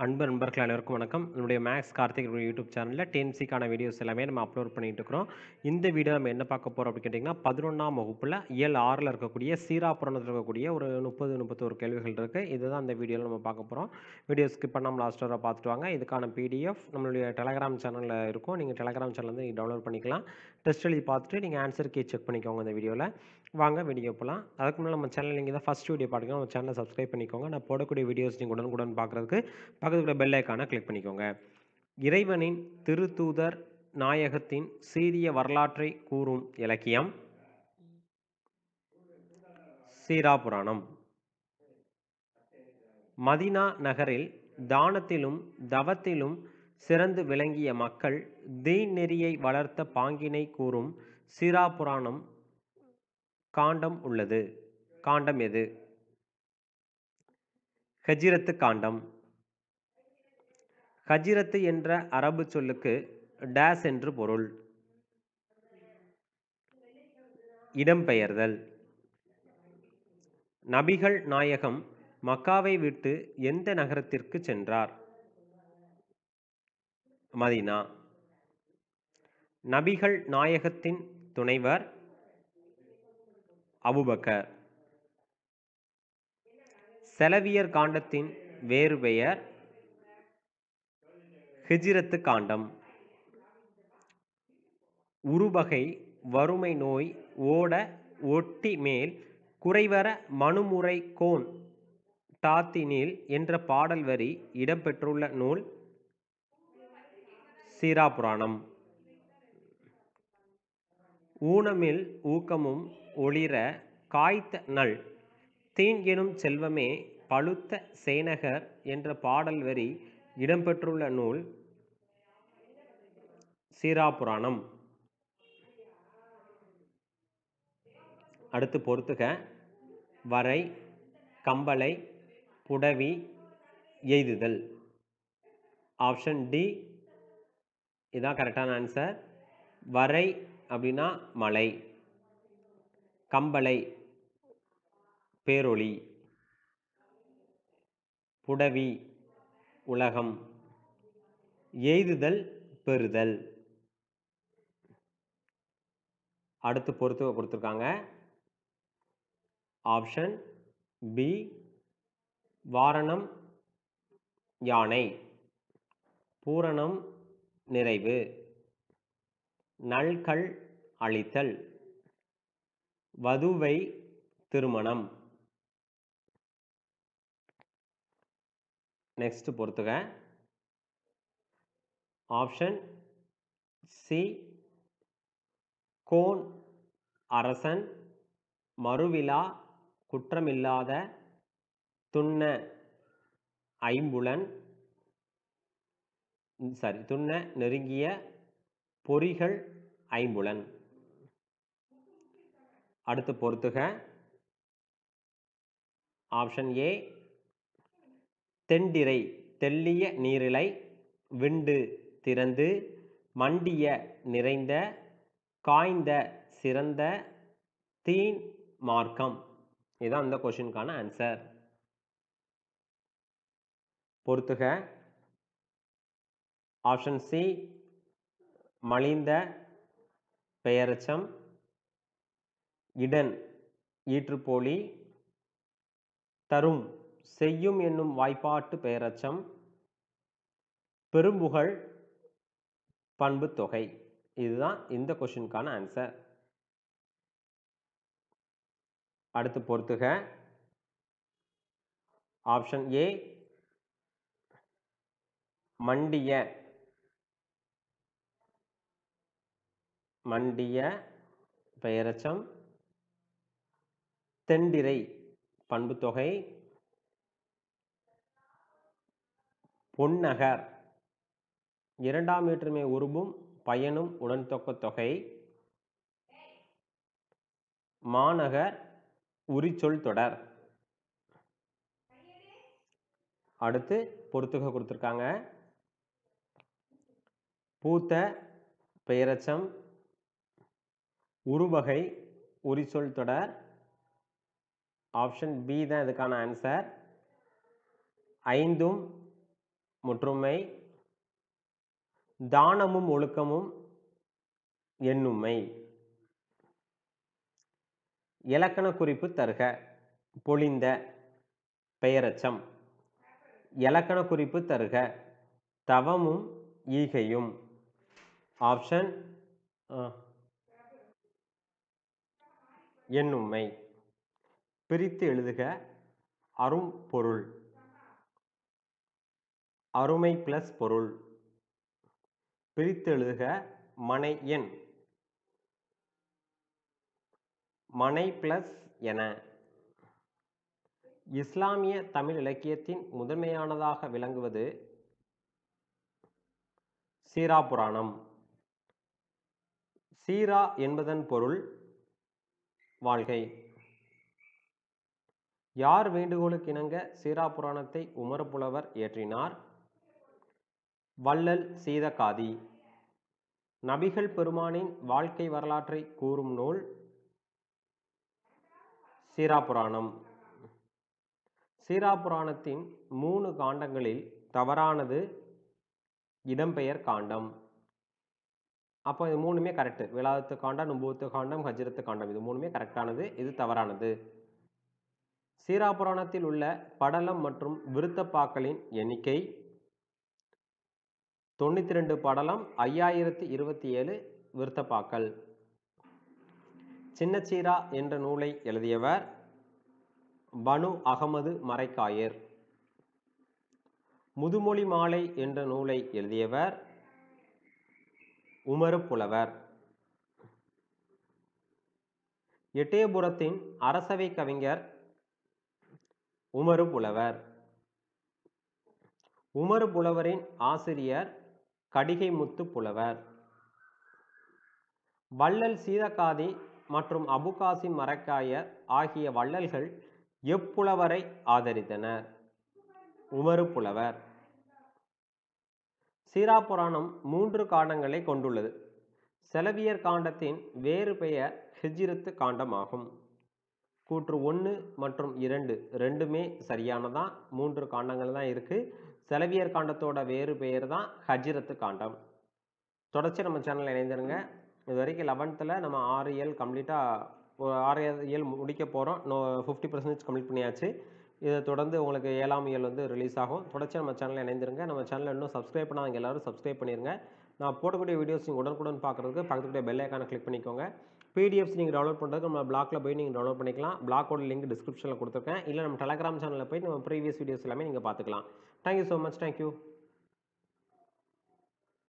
அன்பு நண்பர்கள் அனைவருக்கும் வணக்கம் நம்முடைய மேக்ஸ் கார்த்திக் யூடியூப் சேனலில் டென்சிக்கான வீடியோஸ் எல்லாமே நம்ம அப்லோட் பண்ணிட்டு இருக்கிறோம் இந்த வீடியோ நம்ம என்ன பார்க்க போகிறோம் அப்படின்னு கேட்டிங்கன்னா பதினொன்றாம் வகுப்பில் இயல் ஆறில் இருக்கக்கூடிய சீராப்புறத்தில் இருக்கக்கூடிய ஒரு முப்பது முப்பத்தோரு கேள்விகள் இருக்குது இதுதான் இந்த வீடியோவில் நம்ம பார்க்க போகிறோம் வீடியோ ஸ்கிப் பண்ணாமல் லாஸ்ட் வரை பார்த்துட்டு வாங்க இதுக்கான பிடிஎஃப் நம்மளுடைய டெலகிராம் சேனலில் இருக்கும் நீங்கள் டெலகிராம் சேனல் வந்து டவுன்லோட் பண்ணிக்கலாம் டெஸ்ட் எழுதி பார்த்துட்டு நீங்கள் ஆன்சர் கீ செக் பண்ணிக்கோங்க இந்த வீடியோவில் வாங்க வீடியோ போகலாம் அதுக்கு முன்னாடி நம்ம சேனல் நீங்கள் தான் ஃபஸ்ட் வீடியோ பார்த்துக்கோங்க நம்ம சேனலை சப்ஸ்கிரைப் பண்ணிக்கோங்க நான் போடக்கூடிய வீடியோஸ் நீங்கள் உடனுக்குடன் பார்க்குறதுக்கு பக்கத்தில் பெல் ஐக்கானை கிளிக் பண்ணிக்கோங்க இறைவனின் திருத்தூதர் நாயகத்தின் சீரிய வரலாற்றை கூறும் இலக்கியம் சீரா புராணம் மதினா நகரில் தானத்திலும் தவத்திலும் சிறந்து விளங்கிய மக்கள் தீன் நெறியை வளர்த்த பாங்கினை கூறும் சீரா புராணம் காண்டம் உள்ளது காண்டம் எது ஹஜிரத்து காண்டம் ஹஜிரத்து என்ற அரபு சொல்லுக்கு டேஸ் என்று பொருள் இடம்பெயர்தல் நபிகள் நாயகம் மக்காவை விட்டு எந்த நகரத்திற்கு சென்றார் மதீனா நபிகள் நாயகத்தின் துணைவர் அபுபக்கர் செலவியர் காண்டத்தின் வேறு பெயர் ஹிஜிரத்து காண்டம் உருவகை வறுமை நோய் ஓட ஒட்டி மேல் குறைவர மனுமுறை கோன் டாத்தினில் என்ற பாடல் வரி இடம்பெற்றுள்ள நூல் சீரா புராணம் ஊனமில் ஊக்கமும் ஒளிர காய்த்த நல் தீன் எனும் செல்வமே பழுத்த சேனகர் என்ற பாடல் வரி இடம்பெற்றுள்ள நூல் சீரா புராணம் அடுத்து பொறுத்துக வரை கம்பளை புடவி எய்துதல் ஆப்ஷன் டி இதான் கரெக்டான ஆன்சர் வரை அப்படின்னா மலை கம்பளை பேரொளி புடவி உலகம் எய்துதல் பெறுதல் அடுத்து பொறுத்து கொடுத்துருக்காங்க ஆப்ஷன் பி வாரணம் யானை பூரணம் நிறைவு நல்கள் அழித்தல் வதுவை திருமணம் நெக்ஸ்ட் பொறுத்துக ஆப்ஷன் சி கோன் அரசன் மறுவிழா குற்றமில்லாத துண்ண ஐம்புலன் சாரி துண்ண நெருங்கிய பொறிகள் ஐம்புலன் அடுத்து பொறுத்துக ஆப்ஷன் ஏ தெண்டிரை தெல்லிய நீரிலை விண்டு திறந்து மண்டிய நிறைந்த காய்ந்த சிறந்த தீன் மார்க்கம் இதுதான் இந்த கொஷினுக்கான ஆன்சர் பொறுத்துக ஆப்ஷன் சி மலிந்த பெயரச்சம் இடன் ஈற்றுப்போலி தரும் செய்யும் என்னும் வாய்ப்பாட்டு பெயரச்சம் பெரும்புகழ் பண்பு தொகை இதுதான் இந்த கொஷினுக்கான ஆன்சர் அடுத்து பொறுத்துக ஆப்ஷன் ஏ மண்டிய மண்டிய பெயரச்சம் தெண்டிரை பண்பு தொகை பொன்னகர் இரண்டாம் வேற்றுமை உருபும் பயனும் உடன்தொக்க தொகை மாநகர் உரிச்சொல் தொடர் அடுத்து பொறுத்துக கொடுத்துருக்காங்க பூத்த பெயரச்சம் உருவகை உரிச்சொல் தொடர் ஆப்ஷன் பி தான் இதுக்கான ஆன்சர் ஐந்தும் முற்றுமை தானமும் ஒழுக்கமும் எண்ணுமை இலக்கண குறிப்பு தருக பொழிந்த பெயரச்சம் இலக்கண குறிப்பு தருக தவமும் ஈகையும் ஆப்ஷன் எண்ணுமை பிரித்து எழுதுக அரும் பொருள் அருமை பிளஸ் பொருள் பிரித்து எழுதுக மனை எண் மனை பிளஸ் என இஸ்லாமிய தமிழ் இலக்கியத்தின் முதன்மையானதாக விளங்குவது சீரா புராணம் சீரா என்பதன் பொருள் வாழ்கை யார் வேண்டுகோளுக்கு இணங்க சீரா புராணத்தை உமரப்புலவர் இயற்றினார் வள்ளல் சீதகாதி நபிகள் பெருமானின் வாழ்க்கை வரலாற்றை கூறும் நூல் சீரா புராணம் சீரா புராணத்தின் மூணு காண்டங்களில் தவறானது இடம்பெயர் காண்டம் அப்போ இது மூணுமே கரெக்டு விலாதத்து காண்டம் நுபுவத்து காண்டம் ஹஜ்ரத்து காண்டம் இது மூணுமே கரெக்டானது இது தவறானது சீரா புராணத்தில் உள்ள படலம் மற்றும் விருத்தப்பாக்களின் எண்ணிக்கை தொண்ணூற்றி ரெண்டு படலம் ஐயாயிரத்தி இருபத்தி ஏழு விருத்தப்பாக்கள் சின்னச்சீரா என்ற நூலை எழுதியவர் பனு அகமது மரைக்காயர் முதுமொழி மாலை என்ற நூலை எழுதியவர் உமரு புலவர் எட்டயபுரத்தின் அரசவை கவிஞர் உமரு புலவர் உமரு புலவரின் ஆசிரியர் கடிகை முத்து புலவர் வள்ளல் சீதகாதி மற்றும் அபுகாசிம் மரக்காயர் ஆகிய வள்ளல்கள் எப்புலவரை ஆதரித்தனர் உமரு புலவர் சீரா புராணம் மூன்று காண்டங்களை கொண்டுள்ளது செலவியர் காண்டத்தின் வேறு பெயர் ஹிஜ்ரத்து காண்டமாகும் கூற்று ஒன்று மற்றும் இரண்டு ரெண்டுமே சரியானதான் மூன்று காண்டங்கள் தான் இருக்குது செலவியர் காண்டத்தோட வேறு பெயர் தான் ஹஜ்ரத்து காண்டம் தொடர்ச்சி நம்ம சேனலில் இணைந்திருங்க இது வரைக்கும் லெவன்த்தில் நம்ம ஆறு இயல் கம்ப்ளீட்டாக ஒரு ஆறு இயல் முடிக்க போகிறோம் நோ ஃபிஃப்டி பர்சன்டேஜ் கம்ப்ளீட் பண்ணியாச்சு இதை தொடர்ந்து உங்களுக்கு ஏழாம் இயல் வந்து ரிலீஸ் ஆகும் தொடர்ச்சி நம்ம சேனலில் இணைந்திருங்க நம்ம சேனலில் இன்னும் சப்ஸ்கிரைப் பண்ணாதவங்க எல்லாரும் சப்ஸ்கிரைப் பண்ணிடுங்க நான் போடக்கூடிய வீடியோஸ் நீங்கள் உடனுக்குடன் பார்க்குறதுக்கு பக்கத்துடைய பெல் ஐக்கானை கிளிக் பண்ணிக்கோங்க பிடிஎஃப்ஸ் நீங்கள் டவுன்லோட் பண்ணுறதுக்கு நம்ம பிளாக்ல போய் நீங்கள் டவுன்லோட் பண்ணிக்கலாம் பிளாக்கோட லிங்க் டிஸ்கிரிப்ஷனில் கொடுத்துருக்கேன் இல்லை நம்ம டெலகிராம் சேனலில் போய் நம்ம ப்ரீவியஸ் வீடியோஸ் எல்லாமே நீங்கள் பார்த்துக்கலாம் தேங்க்யூ ஸோ மச் தேங்க்யூ